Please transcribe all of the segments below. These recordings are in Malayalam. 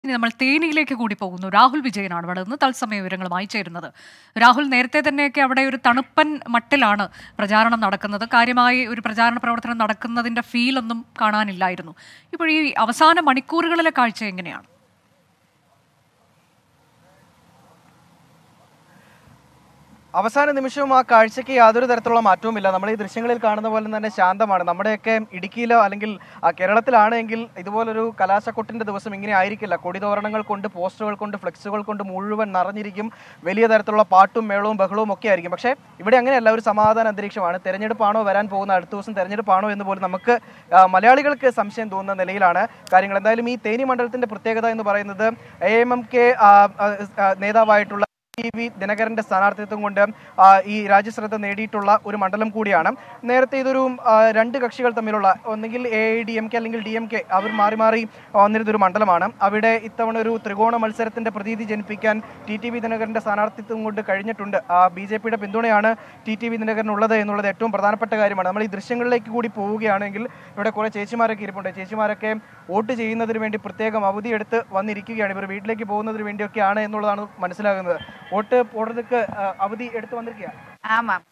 ഇനി നമ്മൾ തേനിയിലേക്ക് കൂടി പോകുന്നു രാഹുൽ വിജയനാണ് അവിടെ നിന്ന് തത്സമയ വിവരങ്ങളുമായി ചേരുന്നത് രാഹുൽ നേരത്തെ തന്നെയൊക്കെ അവിടെ ഒരു തണുപ്പൻ മട്ടിലാണ് പ്രചാരണം നടക്കുന്നത് കാര്യമായി ഒരു പ്രചാരണ പ്രവർത്തനം നടക്കുന്നതിന്റെ ഫീലൊന്നും കാണാനില്ലായിരുന്നു ഇപ്പോൾ ഈ അവസാന മണിക്കൂറുകളിലെ കാഴ്ച എങ്ങനെയാണ് അവസാന നിമിഷവും ആ കാഴ്ചയ്ക്ക് യാതൊരു തരത്തിലുള്ള മാറ്റവുമില്ല നമ്മൾ ഈ ദൃശ്യങ്ങളിൽ കാണുന്ന പോലെ തന്നെ ശാന്തമാണ് നമ്മുടെയൊക്കെ ഇടുക്കിയിലോ അല്ലെങ്കിൽ ആ കേരളത്തിലാണെങ്കിൽ ഇതുപോലൊരു കലാശക്കൊട്ടിന്റെ ദിവസം ഇങ്ങനെ ആയിരിക്കില്ല കൊടിതോരണങ്ങൾ കൊണ്ട് പോസ്റ്ററുകൾ കൊണ്ട് ഫ്ലെക്സുകൾ കൊണ്ട് മുഴുവൻ നിറഞ്ഞിരിക്കും വലിയ തരത്തിലുള്ള പാട്ടും മേളവും ബഹളവും ഒക്കെ ആയിരിക്കും പക്ഷേ ഇവിടെ അങ്ങനെയല്ല ഒരു സമാധാന അന്തരീക്ഷമാണ് തെരഞ്ഞെടുപ്പാണോ വരാൻ പോകുന്ന അടുത്ത ദിവസം തെരഞ്ഞെടുപ്പാണോ എന്ന് പോലും നമുക്ക് ആ, മലയാളികൾക്ക് സംശയം തോന്നുന്ന നിലയിലാണ് കാര്യങ്ങൾ എന്തായാലും ഈ തേനി മണ്ഡലത്തിന്റെ പ്രത്യേകത എന്ന് പറയുന്നത് എ എം എം കെ നേതാവായിട്ടുള്ള ടി വി ദിനകരന്റെ സ്ഥാനാർത്ഥിത്വം കൊണ്ട് ആ, ഈ രാജ്യശ്രദ്ധ നേടിയിട്ടുള്ള ഒരു മണ്ഡലം കൂടിയാണ് നേരത്തെ ഇതൊരു ആ, രണ്ട് കക്ഷികൾ തമ്മിലുള്ള ഒന്നെങ്കിൽ എ ഡി എം കെ അല്ലെങ്കിൽ ഡി എം കെ അവർ മാറി മാറി വന്നിരുന്ന ഒരു മണ്ഡലമാണ് അവിടെ ഇത്തവണ ഒരു ത്രികോണ മത്സരത്തിന്റെ പ്രതീതി ജനിപ്പിക്കാൻ ടി ടി വി ദിനകരന്റെ സ്ഥാനാർത്ഥിത്വം കൊണ്ട് കഴിഞ്ഞിട്ടുണ്ട് ബി ജെ പിയുടെ പിന്തുണയാണ് ടി ടി വി ദിനകരനുള്ളത് എന്നുള്ളത് ഏറ്റവും പ്രധാനപ്പെട്ട കാര്യമാണ് നമ്മൾ ഈ ദൃശ്യങ്ങളിലേക്ക് കൂടി പോവുകയാണെങ്കിൽ ഇവിടെ കുറെ ചേച്ചിമാരൊക്കെ ഇരിപ്പുണ്ട് ചേച്ചിമാരൊക്കെ വോട്ട് ചെയ്യുന്നതിന് വേണ്ടി പ്രത്യേകം അവധിയെടുത്ത് വന്നിരിക്കുകയാണ് ഇവർ വീട്ടിലേക്ക് പോകുന്നതിന് വേണ്ടിയൊക്കെയാണ് എന്നുള്ളതാണ് മനസ്സിലാകുന്നത് വോട്ട് போடுறதுக்கு அஹ், அவதி எடுத்து வந்திருக்கியா ஆமாம்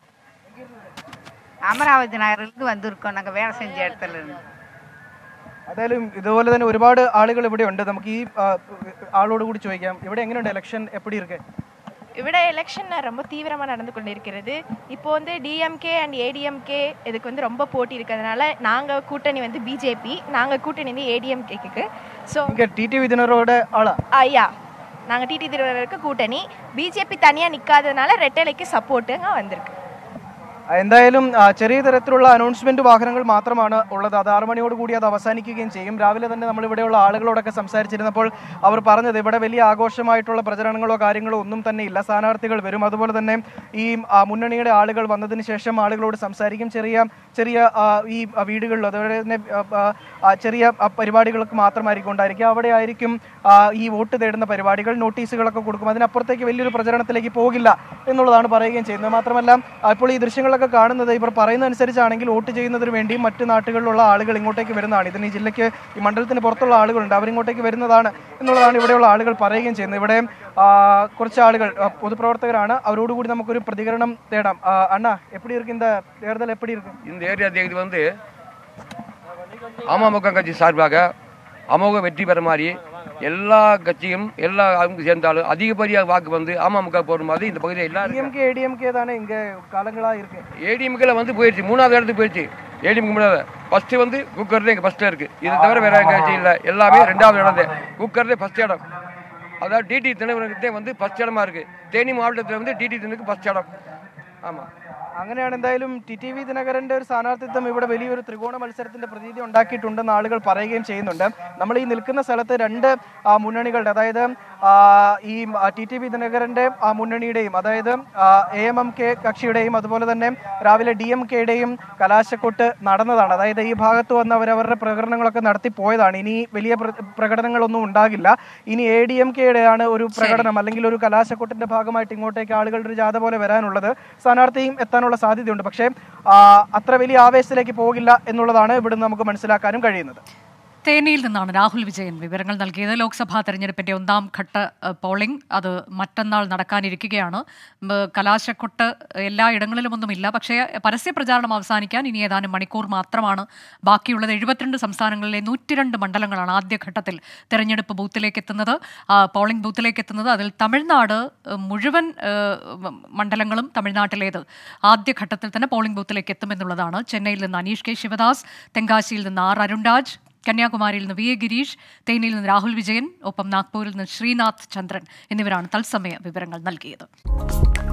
அமராவதி நகரிலிருந்து வந்திருக்கோம் நாங்கள் வேலை செஞ்ச இடத்துல இருந்து എന്തായാലും ഇതുപോലെ തന്നെ ഒരുപാട് ആളുകൾ ഇവിടെ ഉണ്ട് നമുക്ക് ഈ ആ, ആളോട് കൂടി ചോദിക്കാം ഇവിടെ എങ്ങനെയുണ്ട് ഇലക്ഷൻ എപ്പിടി ഇருக்கு ഇവിടെ எலெக்ஷன் ரொம்ப தீவிரமா நடந்து கொண்டிருக்கிறது இப்போ வந்து டிஎம்கே அண்ட் ஏடிஎம்கே இதுக்கு வந்து ரொம்ப போட்டி இருக்கிறதுனால நாங்க கூட்டணி வந்து பிஜேபி நாங்க கூட்டணி வந்து ஏடிஎம்கேக்கு ஸோ இங்க டிடிவி தினரோட ஆளா ஐயா நாங்க டிடி திருவள்ளுவருக்கு கூட்டணி பிஜேபி தனியா நிக்காததுனால ரெட்டலைக்கு சப்போர்ட்டுங்க வந்திருக்கு എന്തായാലും ആ, ചെറിയ തരത്തിലുള്ള അനൗൺസ്മെന്റ് വാഹനങ്ങൾ മാത്രമാണ് ഉള്ളത് അത് ആറ് മണിയോട് കൂടി അത് അവസാനിക്കുകയും ചെയ്യും രാവിലെ തന്നെ നമ്മൾ ഇവിടെയുള്ള ആളുകളോടൊക്കെ സംസാരിച്ചിരുന്നപ്പോൾ അവർ പറഞ്ഞത് ഇവിടെ വലിയ ആഘോഷമായിട്ടുള്ള പ്രചരണങ്ങളോ കാര്യങ്ങളോ ഒന്നും തന്നെ ഇല്ല സ്ഥാനാർത്ഥികൾ വരും അതുപോലെ തന്നെ ഈ ആ, മുന്നണിയുടെ ആളുകൾ വന്നതിന് ശേഷം ആളുകളോട് സംസാരിക്കും ചെറിയ ചെറിയ ആ, ഈ ആ, വീടുകളിൽ അതുപോലെ തന്നെ ആ, ആ, ആ, ചെറിയ ആ, പരിപാടികൾക്ക് മാത്രമായിരിക്കും ഉണ്ടായിരിക്കുക അവിടെ ആയിരിക്കും ആ, ഈ വോട്ട് തേടുന്ന പരിപാടികൾ നോട്ടീസുകളൊക്കെ കൊടുക്കും അതിനപ്പുറത്തേക്ക് വലിയൊരു പ്രചരണത്തിലേക്ക് പോകില്ല എന്നുള്ളതാണ് പറയുകയും ചെയ്യുന്നത് മാത്രമല്ല ആ, ഇപ്പോൾ ഈ ദൃശ്യങ്ങളൊക്കെ കാണുന്നത് ഇവർ പറയുന്ന അനുസരിച്ചാണെങ്കിൽ വോട്ട് ചെയ്യുന്നതിന് വേണ്ടി മറ്റു നാട്ടുകളിലുള്ള ആളുകൾ ഇങ്ങോട്ടേക്ക് വരുന്നതാണ് ഇതിന് ഈ ജില്ലയ്ക്ക് ഈ മണ്ഡലത്തിന് പുറത്തുള്ള ആളുകളുണ്ട് അവരിങ്ങോട്ടേക്ക് വരുന്നതാണ് എന്നുള്ളതാണ് ഇവിടെയുള്ള ആളുകൾ പറയുകയും ചെയ്യുന്നത് ഇവിടെ ആ, കുറച്ച് ആളുകൾ ആ, പൊതുപ്രവർത്തകരാണ് അവരോടുകൂടി നമുക്കൊരു പ്രതികരണം തേടാം ആ, അണ്ണാ എപ്പിടി ഇருக்கு இந்த தேர்தல் எப்படி இருக்கு இந்த ஏரியா தேதி வந்து அமமுக கட்சி சார்பாக அமோக வெற்றி பெற மாதிரி எல்லா கட்சியும் எல்லா அவங்க சேர்ந்தாலும் அதிகப்படியாக வாக்கு வந்து அமமுக போடுற மாதிரி இந்த பகுதியில் எல்லாரும் டிஎம்கே ஏடிஎம்கே தானே இங்க காலங்களா இருக்கு ஏடிஎம்கேல வந்து போயிடுச்சு மூணாவது இடத்துக்கு போயிடுச்சு ஏடிஎம்கே மூணாவது ஃபர்ஸ்ட் வந்து குக்கர்ல எங்க ஃபர்ஸ்ட் இருக்கு இது தவிர வேற கட்சி இல்லை எல்லாமே ரெண்டாவது இடம் தான் குக்கர்ல ஃபர்ஸ்ட் இடம் அதாவது டிடி தினவரத்தே வந்து ஃபர்ஸ்ட் இடமா இருக்கு தேனி மாவட்டத்தில் வந்து டிடி தினக்கு ஃபர்ஸ்ட் இடம் ஆமா അങ്ങനെയാണ് എന്തായാലും ടി ടി വി ദിനകരന്റെ ഒരു സ്ഥാനാർത്ഥിത്വം ഇവിടെ വലിയൊരു ത്രികോണ മത്സരത്തിന്റെ പ്രതീതി ഉണ്ടാക്കിയിട്ടുണ്ടെന്ന് ആളുകൾ പറയുകയും ചെയ്യുന്നുണ്ട് നമ്മൾ ഈ നിൽക്കുന്ന സ്ഥലത്ത് രണ്ട് ആ, മുന്നണികളുടെ അതായത് ആ, ഈ ടി ടി വി ദിനകരന്റെ ആ, മുന്നണിയുടെയും അതായത് എ എം എം കെ കക്ഷിയുടെയും അതുപോലെ തന്നെ രാവിലെ ഡി എം കെയുടെയും കലാശക്കൊട്ട് നടന്നതാണ് അതായത് ഈ ഭാഗത്ത് വന്ന് അവരവരുടെ പ്രകടനങ്ങളൊക്കെ നടത്തി പോയതാണ് ഇനി വലിയ പ്ര- പ്രകടനങ്ങളൊന്നും ഉണ്ടാകില്ല ഇനി എ ഡി എം കെയുടെയാണ് ഒരു പ്രകടനം അല്ലെങ്കിൽ ഒരു കലാശക്കൊട്ടിന്റെ ഭാഗമായിട്ട് ഇങ്ങോട്ടേക്ക് ആളുകളുടെ ഒരു ജാഥ പോലെ വരാനുള്ളത് സ്ഥാനാർത്ഥിയും എത്താനുള്ള സാധ്യതയുണ്ട് പക്ഷേ ആ, അത്ര വലിയ ആവേശത്തിലേക്ക് പോകില്ല എന്നുള്ളതാണ് ഇവിടുന്ന് നമുക്ക് മനസ്സിലാക്കാനും കഴിയുന്നത് തേനിയിൽ നിന്നാണ് രാഹുൽ വിജയൻ വിവരങ്ങൾ നൽകിയത് ലോക്സഭാ തെരഞ്ഞെടുപ്പിന്റെ ഒന്നാം ഘട്ട ഏഹ്, പോളിംഗ് അത് മറ്റന്നാൾ നടക്കാനിരിക്കുകയാണ് ഉം, കലാശക്കൊട്ട് എല്ലാ ഇടങ്ങളിലുമൊന്നുമില്ല പക്ഷേ പരസ്യ പ്രചാരണം അവസാനിക്കാൻ ഇനി ഏതാനും മണിക്കൂർ മാത്രമാണ് ബാക്കിയുള്ളത് എഴുപത്തിരണ്ട് സംസ്ഥാനങ്ങളിലെ നൂറ്റിരണ്ട് മണ്ഡലങ്ങളാണ് ആദ്യഘട്ടത്തിൽ തെരഞ്ഞെടുപ്പ് ബൂത്തിലേക്ക് എത്തുന്നത് ആ, പോളിംഗ് ബൂത്തിലേക്ക് എത്തുന്നത് അതിൽ തമിഴ്നാട് ഏഹ്, മുഴുവൻ ഏഹ്, മണ്ഡലങ്ങളും തമിഴ്നാട്ടിലേത് ആദ്യഘട്ടത്തിൽ തന്നെ പോളിംഗ് ബൂത്തിലേക്ക് എത്തുമെന്നുള്ളതാണ് ചെന്നൈയിൽ നിന്ന് അനീഷ് കെ ശിവദാസ് തെങ്കാശിയിൽ നിന്ന് ആർ അരുൺരാജ് കന്യാകുമാരിയിൽ നിന്ന് വി എ ഗിരീഷ് തേനിയിൽ നിന്ന് രാഹുൽ വിജയൻ ഒപ്പം നാഗ്പൂരിൽ നിന്ന് ശ്രീനാഥ് ചന്ദ്രൻ എന്നിവരാണ് തത്സമയ വിവരങ്ങൾ നൽകിയത്